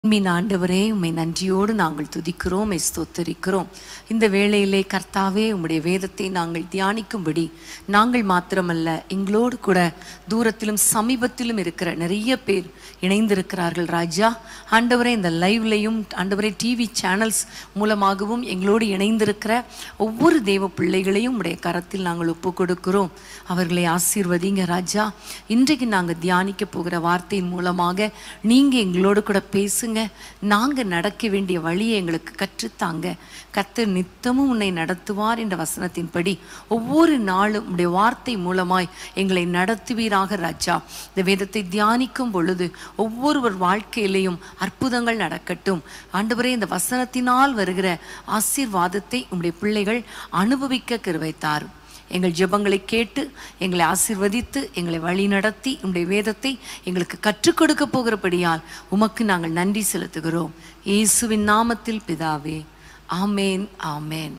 மீன் ஆண்டவரே உம்மை நன்றியோடு நாங்கள் துதிக்கிறோம் உம்மை ஸ்தோத்தரிக்கிறோம் இந்த வேளையிலே கர்த்தாவே உம்முடைய வேதத்தை நாங்கள் தியானிக்கும்படி நாங்கள் மாத்திரமல்ல எங்களோடு கூட தூரத்திலும் சமீபத்திலும் இருக்கிற நிறைய பேர் இணைந்திருக்கிறார்கள் ராஜா ஆண்டவரே இந்த லைவ்லையும் ஆண்டவரே டிவி சேனல்ஸ் மூலமாகவும் எங்களோடு இணைந்திருக்கிற ஒவ்வொரு தேவ பிள்ளைகளையும் உடைய கரத்தில் நாங்கள் ஒப்பு கொடுக்கிறோம் அவர்களை ஆசீர்வதிங்க ராஜா இன்றைக்கு நாங்கள் தியானிக்க போகிற வார்த்தையின் மூலமாக நீங்கள் எங்களோடு கூட பேசுங்க நாங்கள் நடக்க வேண்டிய வழியை எங்களுக்கு கற்றுத்தாங்க கர்த்தர் நித்தமும் உன்னை நடத்துவார் என்ற வசனத்தின்படி ஒவ்வொரு நாளும் உடைய வார்த்தை மூலமாய் எங்களை நடத்துவீராக ராஜா இந்த வேதத்தை தியானிக்கும் பொழுது ஒவ்வொருவர் வாழ்க்கையிலையும் அற்புதங்கள் நடக்கட்டும் ஆண்டவரே இந்த வசனத்தினால் வருகிற ஆசீர்வாதத்தை உம்முடைய பிள்ளைகள் அனுபவிக்க கிருபை தாரும் எங்கள் ஜெபங்களை கேட்டு எங்களை ஆசீர்வதித்து எங்களை வழி நடத்தி உம்முடைய வேதத்தை எங்களுக்கு கற்றுக் கொடுக்க போகிறபடியால் உமக்கு நாங்கள் நன்றி செலுத்துகிறோம் இயேசுவின் நாமத்தில் பிதாவே ஆமேன் ஆமேன்